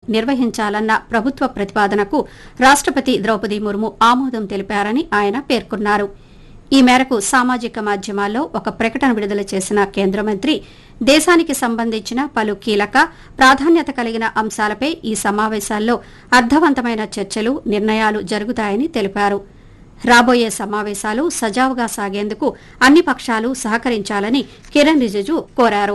నిర్వహించాలన్న ప్రభుత్వ ప్రతిపాదనకు రాష్టపతి ద్రౌపది ముర్ము ఆమోదం తెలిపారని ఆయన పేర్కొన్నారు ఈ మేరకు సామాజిక మాధ్యమాల్లో ఒక ప్రకటన విడుదల చేసిన కేంద్ర మంత్రి దేశానికి సంబంధించిన పలు కీలక ప్రాధాన్యత కలిగిన అంశాలపై ఈ సమావేశాల్లో అర్థవంతమైన చర్చలు నిర్ణయాలు జరుగుతాయని తెలిపారు రాబోయే సమావేశాలు సజావుగా సాగేందుకు అన్ని పక్షాలు సహకరించాలని కిరణ్ రిజిజు కోరారు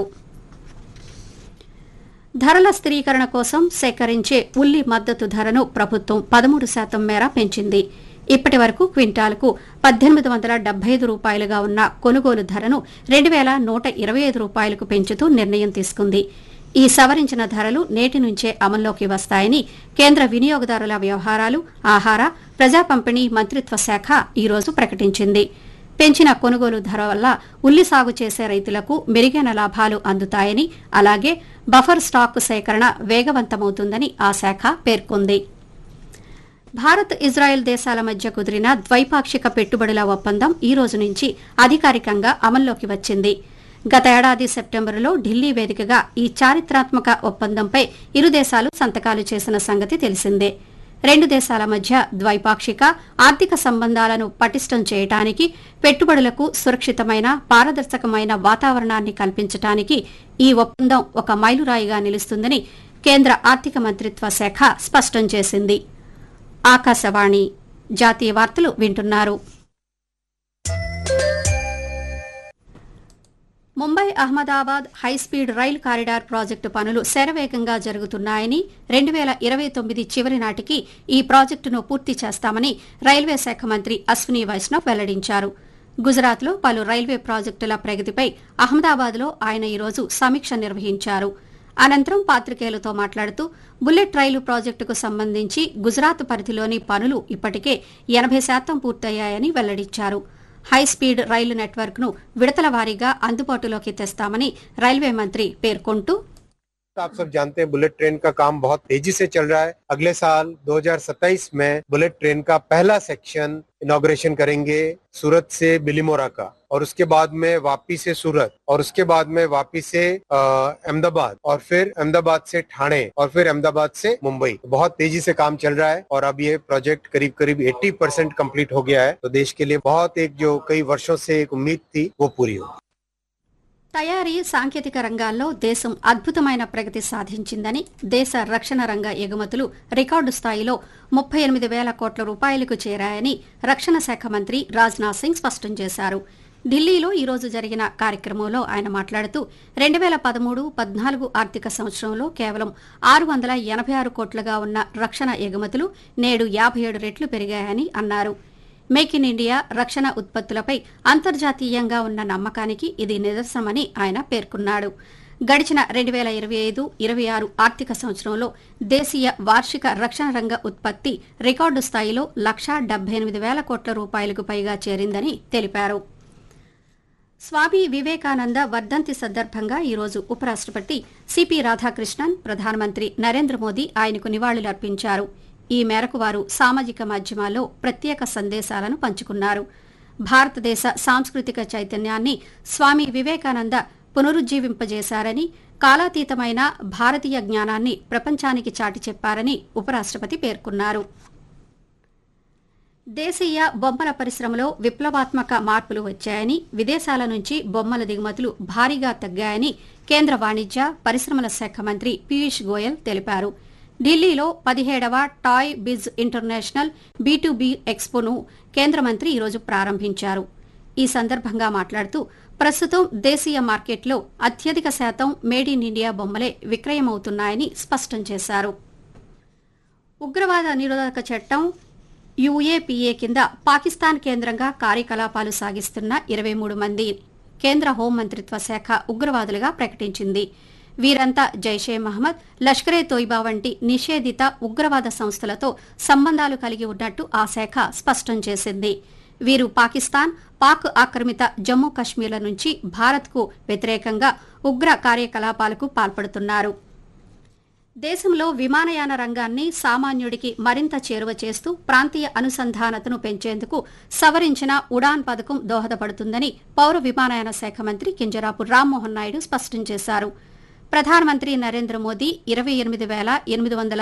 ధరల స్థిరీకరణ కోసం సేకరించే ఉల్లి మద్దతు ధరను ప్రభుత్వం పదమూడు శాతం మేర పెంచింది ఇప్పటి వరకు క్వింటాల్కు పద్దెనిమిది వందల డెబ్బై ఐదు రూపాయలుగా ఉన్న కొనుగోలు ధరను రెండు వేల నూట ఇరవై ఐదు రూపాయలకు పెంచుతూ నిర్ణయం తీసుకుంది ఈ సవరించిన ధరలు నేటి నుంచే అమల్లోకి వస్తాయని కేంద్ర వినియోగదారుల వ్యవహారాలు ఆహార ప్రజా పంపిణీ మంత్రిత్వ శాఖ ఈ రోజు ప్రకటించింది పెంచిన కొనుగోలు ధర వల్ల ఉల్లి సాగు చేసే రైతులకు మెరుగైన లాభాలు అందుతాయని అలాగే బఫర్ స్టాక్ సేకరణ వేగవంతమవుతుందని ఆ శాఖ పేర్కొంది భారత్ ఇజ్రాయెల్ దేశాల మధ్య కుదిరిన ద్వైపాక్షిక పెట్టుబడుల ఒప్పందం ఈ రోజు నుంచి అధికారికంగా అమల్లోకి వచ్చింది గత ఏడాది సెప్టెంబరులో ఢిల్లీ వేదికగా ఈ చారిత్రాత్మక ఒప్పందంపై ఇరు దేశాలు సంతకాలు చేసిన సంగతి తెలిసిందే రెండు దేశాల మధ్య ద్వైపాక్షిక ఆర్థిక సంబంధాలను పటిష్టం చేయడానికి పెట్టుబడులకు సురక్షితమైన పారదర్శకమైన వాతావరణాన్ని కల్పించడానికి ఈ ఒప్పందం ఒక మైలురాయిగా నిలుస్తుందని కేంద్ర ఆర్థిక మంత్రిత్వ శాఖ స్పష్టం చేసింది ఆకాశవాణి జాతీయ వార్తలు వింటున్నారు Mumbai Ahmedabad high speed rail corridor project పనులు శరవేగంగా జరుగుతున్నాయని రెండు వేల ఇరవై తొమ్మిది చివరి నాటికి ఈ ప్రాజెక్టును పూర్తి చేస్తామని రైల్వే శాఖ మంత్రి అశ్విని వైష్ణవ్ వెల్లడించారు గుజరాత్లో పలు రైల్వే ప్రాజెక్టుల ప్రగతిపై అహ్మదాబాద్లో ఆయన ఈరోజు సమీక్ష నిర్వహించారు అనంతరం పాత్రికేయులతో మాట్లాడుతూ బుల్లెట్ రైలు ప్రాజెక్టుకు సంబంధించి గుజరాత్ పరిధిలోని పనులు ఇప్పటికే ఎనభై శాతం పూర్తయ్యాయని వెల్లడించారు హైస్పీడ్ రైలు నెట్వర్క్ను విడతల వారీగా అందుబాటులోకి తెస్తామని రైల్వే మంత్రి పేర్కొంటూ आप सब जानते हैं बुलेट ट्रेन का काम बहुत तेजी से चल रहा है अगले साल 2027 में बुलेट ट्रेन का पहला सेक्शन इनॉग्रेशन करेंगे सूरत से बिलीमोरा का और उसके बाद में वापी से सूरत और उसके बाद में वापी से अ, अहमदाबाद और फिर अहमदाबाद से ठाणे और फिर अहमदाबाद से मुंबई बहुत तेजी से काम चल रहा है और अब ये प्रोजेक्ट करीब करीब 80 परसेंट कम्प्लीट हो गया है तो देश के लिए बहुत एक जो कई वर्षों से एक उम्मीद थी वो पूरी हो తయారీ సాంకేతిక రంగాల్లో దేశం అద్భుతమైన ప్రగతి సాధించిందని దేశ రక్షణ రంగ ఎగుమతులు రికార్డు స్థాయిలో ముప్పై ఎనిమిది వేల కోట్ల రూపాయలకు చేరాయని రక్షణ శాఖ మంత్రి రాజ్నాథ్ సింగ్ స్పష్టం చేశారు ఢిల్లీలో ఈ రోజు జరిగిన కార్యక్రమంలో ఆయన మాట్లాడుతూ రెండు వేల పదమూడు పద్నాలుగు ఆర్థిక సంవత్సరంలో కేవలం ఆరు వందల ఎనభై ఆరు కోట్లుగా ఉన్న రక్షణ ఎగుమతులు నేడు యాభై ఏడు రెట్లు పెరిగాయని అన్నారు మేక్ ఇన్ ఇండియా రక్షణ ఉత్పత్తులపై అంతర్జాతీయంగా ఉన్న నమ్మకానికి ఇది నిదర్శనమని ఆయన పేర్కొన్నాడు గడిచిన రెండు వేల ఇరవై ఐదు ఇరవై ఆరు ఆర్థిక సంవత్సరంలో దేశీయ వార్షిక రక్షణ రంగ ఉత్పత్తి రికార్డు స్థాయిలో లక్షా డెబ్బై ఎనిమిది వేల కోట్ల రూపాయలకు పైగా చేరిందని తెలిపారు స్వామి వివేకానంద వర్ధంతి సందర్భంగా ఈరోజు ఉపరాష్టపతి సిపి రాధాకృష్ణన్ ప్రధానమంత్రి నరేంద్ర మోదీ ఆయనకు నివాళులర్పించారు ఈ మేరకు వారు సామాజిక మాధ్యమాల్లో ప్రత్యేక సందేశాలను పంచుకున్నారు భారతదేశ సాంస్కృతిక చైతన్యాన్ని స్వామి వివేకానంద పునరుజ్జీవింపజేశారని కాలాతీతమైన భారతీయ జ్ఞానాన్ని ప్రపంచానికి చాటి చెప్పారని ఉపరాష్టపతి పేర్కొన్నారు దేశీయ బొమ్మల పరిశ్రమలో విప్లవాత్మక మార్పులు వచ్చాయని విదేశాల నుంచి బొమ్మల దిగుమతులు భారీగా తగ్గాయని కేంద్ర వాణిజ్య పరిశ్రమల శాఖ మంత్రి పీయూష్ గోయల్ తెలిపారు ఢిల్లీలో పదిహేడవ టాయ్ బిజ్ ఇంటర్నేషనల్ బీ ఎక్స్పోను కేంద్ర మంత్రి ఈరోజు ప్రారంభించారు ఈ సందర్భంగా మాట్లాడుతూ ప్రస్తుతం దేశీయ మార్కెట్లో అత్యధిక శాతం మేడ్ ఇన్ ఇండియా బొమ్మలే విక్రయమవుతున్నాయని స్పష్టం చేశారు ఉగ్రవాద నిరోధక చట్టం యుఏపీఏ కింద పాకిస్తాన్ కేంద్రంగా కార్యకలాపాలు సాగిస్తున్న ఇరవై మూడు మంది కేంద్ర హోంమంత్రిత్వ శాఖ ఉగ్రవాదులుగా ప్రకటించింది వీరంతా జైషే మహమ్మద్ లష్కరే తోయిబా వంటి నిషేధిత ఉగ్రవాద సంస్థలతో సంబంధాలు కలిగి ఉన్నట్టు ఆ శాఖ స్పష్టం చేసింది వీరు పాకిస్తాన్ పాక్ ఆక్రమిత జమ్మూ కశ్మీర్ల నుంచి భారత్కు వ్యతిరేకంగా ఉగ్ర కార్యకలాపాలకు పాల్పడుతున్నారు దేశంలో విమానయాన రంగాన్ని సామాన్యుడికి మరింత చేరువ చేస్తూ ప్రాంతీయ అనుసంధానతను పెంచేందుకు సవరించిన ఉడాన్ పథకం దోహదపడుతుందని పౌర విమానయాన శాఖ మంత్రి కింజరాపు రామ్మోహన్ నాయుడు స్పష్టం చేశారు ప్రధానమంత్రి నరేంద్ర మోదీ ఇరవై ఎనిమిది వేల ఎనిమిది వందల